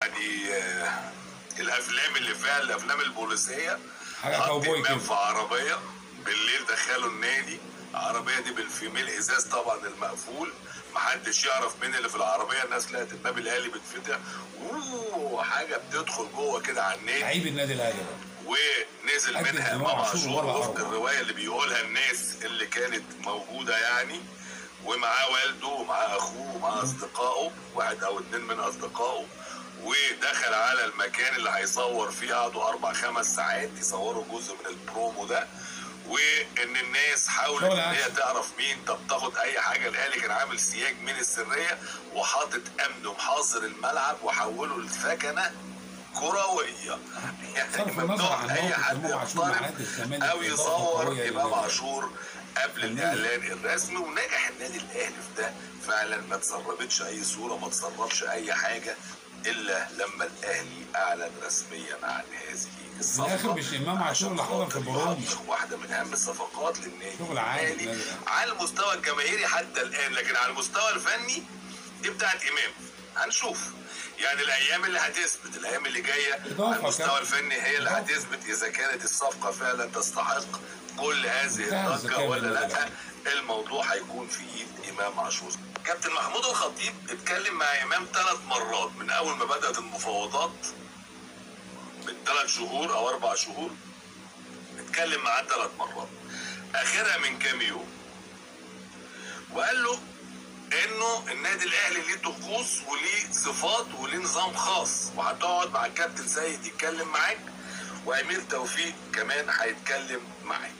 يعني آه، الافلام اللي فيها الافلام البوليسيه حاجة حط كاوبوي امام كده. في عربيه بالليل دخلوا النادي العربيه دي بالفيميل ازاز طبعا المقفول محدش يعرف مين اللي في العربيه الناس لقت الباب الاهلي بيتفتح اوه حاجه بتدخل جوه كده على النادي لعيب النادي الاهلي بقى. ونزل قد منها إمام امام عاشور عاشور ولا وفق أروع. الروايه اللي بيقولها الناس اللي كانت موجوده يعني ومعاه والده ومعاه اخوه ومعاه اصدقائه واحد او اتنين من اصدقائه ودخل على المكان اللي هيصور فيه قعدوا اربع خمس ساعات يصوروا جزء من البرومو ده وان الناس حاولت شغل ان هي أكشن. تعرف مين طب تاخد اي حاجه الاهلي كان عامل سياج من السريه وحاطط امن ومحاصر الملعب وحوله لسكنه كرويه يعني صرف النظر ممنوع عن اي موقف حد إمام عاشور مع يقترب نادي الزمالك او إضافة يصور قوية امام للنادي. عاشور قبل فنية. الاعلان الرسمي ونجح النادي الاهلي في ده فعلا ما تسربتش اي صوره ما تسربش اي حاجه الا لما الاهلي اعلن رسميا عن هذه الصفقه الآخر مش إمام عاشور اللي حضر في البرامج. يحقق واحده من اهم الصفقات للنادي شغل عالي الأهلي النادي الأهلي. على المستوى الجماهيري حتى الان لكن على المستوى الفني دي بتاعت امام هنشوف يعني الايام اللي هتثبت الايام اللي جايه إضافة على المستوى كمان. الفني هي اللي إضافة. هتثبت اذا كانت الصفقه فعلا تستحق كل هذه منتهى الضجه الذكاء ولا من لا اللاعب. الموضوع هيكون في ايد امام عاشور كابتن محمود الخطيب اتكلم مع امام ثلاث مرات من اول ما بدات المفاوضات من ثلاث شهور او اربع شهور اتكلم معاه ثلاث مرات اخرها من كام يوم وقال له انه النادي الاهلي ليه طقوس وليه صفات وليه نظام خاص وهتقعد مع الكابتن سيد يتكلم معاك وامير توفيق كمان هيتكلم معاك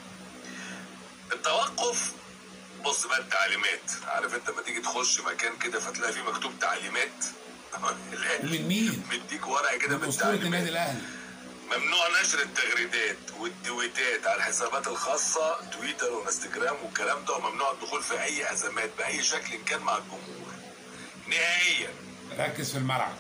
التوقف بص بقى التعليمات عارف انت لما تيجي تخش مكان كده فتلاقي فيه مكتوب تعليمات الأهلي ومن مين؟ مديك ورقه كده من أسطورة النادي بالتعليمات الأهلي ممنوع نشر التغريدات والتويتات على الحسابات الخاصة تويتر وانستجرام والكلام ده وممنوع الدخول في أي أزمات بأي شكل كان مع الجمهور نهائيا ركز في الملعب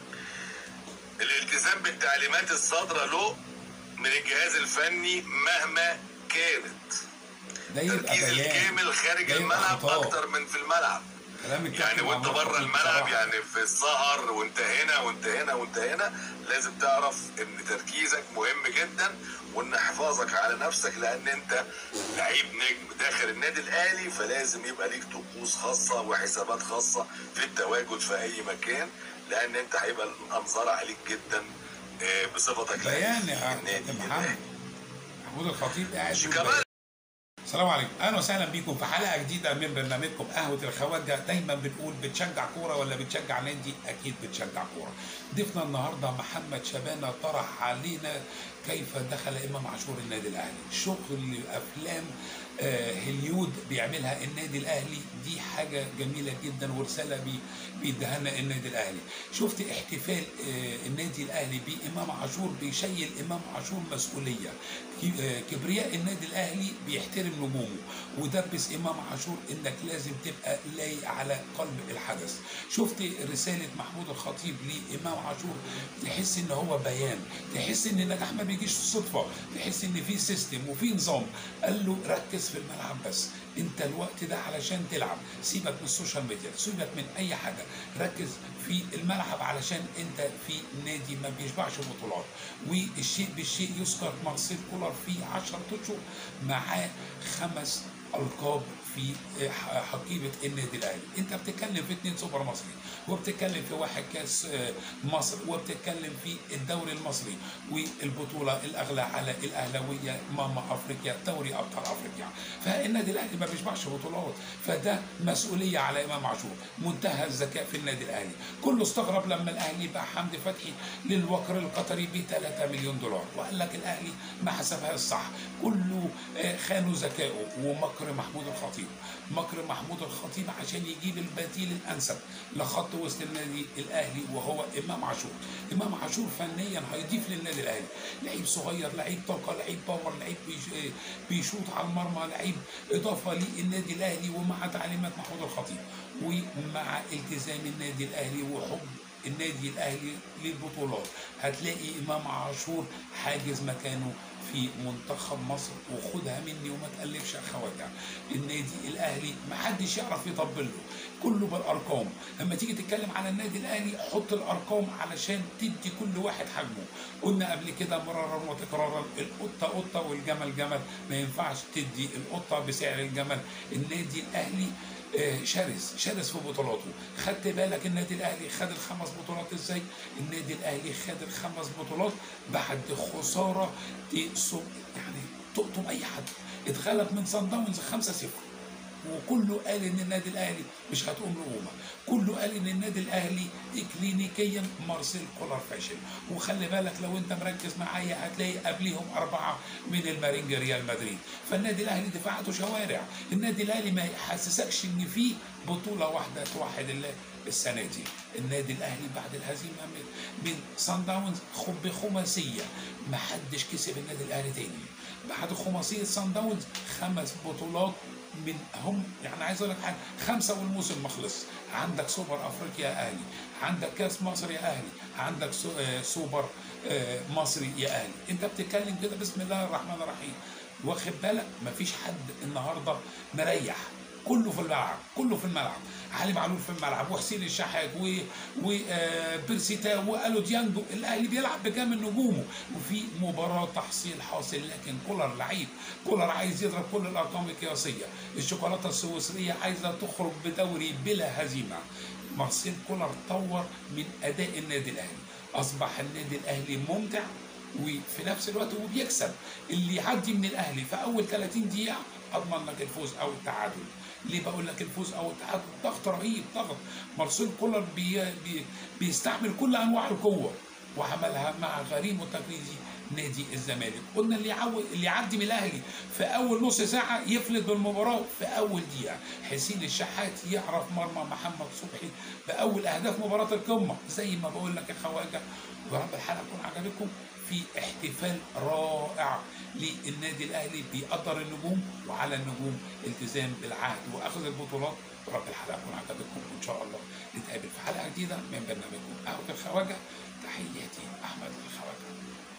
الالتزام بالتعليمات الصادرة له من الجهاز الفني مهما كانت ده يبقى التركيز بيان الكامل خارج ده يبقى الملعب خطاب. أكتر من في الملعب كلام الكابتن يعني وانت محمود بره خطيب الملعب بصراحة. يعني في السهر وانت هنا وانت هنا وانت هنا لازم تعرف ان تركيزك مهم جدا وان حفاظك على نفسك لان انت لعيب نجم داخل النادي الاهلي فلازم يبقى ليك طقوس خاصه وحسابات خاصه في التواجد في اي مكان لان انت هيبقى الانظار عليك جدا آه، بصفتك بيان يا لعيب كابتن النادي محمد الأهلي. محمود الخطيب قاعد يقول شيكابالا بيان. السلام عليكم اهلا وسهلا بيكم في حلقه جديده من برنامجكم قهوه الخواجه دايما بنقول بتشجع كوره ولا بتشجع نادي اكيد بتشجع كوره ضيفنا النهارده محمد شبانه طرح علينا كيف دخل امام عاشور النادي الاهلي شغل افلام آه، هوليود بيعملها النادي الاهلي دي حاجه جميله جدا ورساله بي بيديها لنا النادي الاهلي شفت احتفال آه، النادي الاهلي بامام عاشور بيشيل امام عاشور مسؤوليه ك- آه، كبرياء النادي الاهلي بيحترم نجومه ودبس امام عاشور انك لازم تبقى لاي على قلب الحدث شفت رساله محمود الخطيب لامام عاشور تحس ان هو بيان تحس ان النجاح ما بيجيش صدفه تحس ان في سيستم وفي نظام قال له ركز في الملعب بس انت الوقت ده علشان تلعب سيبك من السوشيال ميديا سيبك من اي حاجه ركز في الملعب علشان انت في نادي ما بيشبعش بطولات والشيء بالشيء يذكر مارسيل كولر في 10 اشهر معاه خمس القاب في حقيبه النادي الاهلي انت بتتكلم في اثنين سوبر مصري وبتتكلم في واحد كاس مصر وبتتكلم في الدوري المصري والبطوله الاغلى على الاهلاويه ماما افريقيا دوري ابطال افريقيا فالنادي الاهلي ما بيشبعش بطولات فده مسؤوليه على امام عاشور منتهى الذكاء في النادي الاهلي كله استغرب لما الاهلي باع حمدي فتحي للوكر القطري ب 3 مليون دولار وقال لك الاهلي ما حسبهاش صح كله آه، خانوا ذكائه ومكر محمود الخطيب مكر محمود الخطيب عشان يجيب البديل الانسب لخط وسط النادي الاهلي وهو امام عاشور امام عاشور فنيا هيضيف للنادي الاهلي لعيب صغير لعيب طاقه لعيب باور لعيب بيش- آه، بيشوط على المرمى لعيب اضافه للنادي الاهلي ومع تعليمات محمود الخطيب ومع التزام النادي الاهلي وحب النادي الاهلي للبطولات هتلاقي امام عاشور حاجز مكانه في في منتخب مصر وخدها مني وما تقلبش يا خواجه النادي الاهلي ما حدش يعرف يطبل له كله بالارقام لما تيجي تتكلم على النادي الاهلي حط الارقام علشان تدي كل واحد حجمه قلنا قبل كده مرارا وتكرارا القطه قطه والجمل جمل ما ينفعش تدي القطه بسعر الجمل النادي الاهلي آه، شرس شرس في بطولاته خدت بالك النادي الاهلي خد الخمس بطولات ازاي النادي الاهلي خد الخمس بطولات بعد خساره تقسم يعني تقطم اي حد اتغلب من صن داونز 5 0 وكله قال ان النادي الاهلي مش هتقوم له كله قال ان النادي الاهلي كلينيكيا مارسيل كولر فاشل وخلي بالك لو انت مركز معايا هتلاقي قبليهم اربعه من المارينج ريال مدريد فالنادي الاهلي دفاعاته شوارع النادي الاهلي ما يحسسكش ان في بطوله واحده توحد الله السنه دي النادي الاهلي بعد الهزيمه من من سان داونز خب بخماسيه ما حدش كسب النادي الاهلي تاني بعد خماسيه سان داونز خمس بطولات من هم يعني عايز اقول لك حاجه خمسه والموسم ما خلص عندك سوبر افريقيا يا اهلي عندك كاس مصر يا اهلي عندك سو آه سوبر آه مصري يا اهلي انت بتتكلم كده بسم الله الرحمن الرحيم واخد بالك مفيش حد النهارده مريح كله في الملعب كله في الملعب علي معلول في الملعب وحسين الشحات وبيرسي تاو والو ديانجو الاهلي بيلعب بكامل نجومه وفي مباراه تحصيل حاصل لكن كولر لعيب كولر عايز يضرب كل الارقام القياسيه الشوكولاته السويسريه عايزه تخرج بدوري بلا هزيمه مارسيل كولر طور من اداء النادي الاهلي اصبح النادي الاهلي ممتع وفي نفس الوقت هو بيكسب اللي يعدي من الاهلي في اول 30 دقيقه اضمن لك الفوز او التعادل ليه بقول لك الفوز او التعادل ضغط رهيب ضغط مارسيل كولر بي بي بيستعمل كل انواع القوه وعملها مع غريمه التقليدي نادي الزمالك قلنا اللي يعود اللي يعدي من الاهلي في اول نص ساعه يفلت بالمباراه في اول دقيقه حسين الشحات يعرف مرمى محمد صبحي باول اهداف مباراه القمه زي ما بقول لك يا خواجه ويا رب الحلقه تكون عجبتكم في احتفال رائع للنادي الاهلي بيقدر النجوم وعلى النجوم التزام بالعهد واخذ البطولات ورب الحلقه تكون عجبتكم وان شاء الله نتقابل في حلقه جديده من برنامجكم قهوه الخواجه تحياتي احمد الخواجه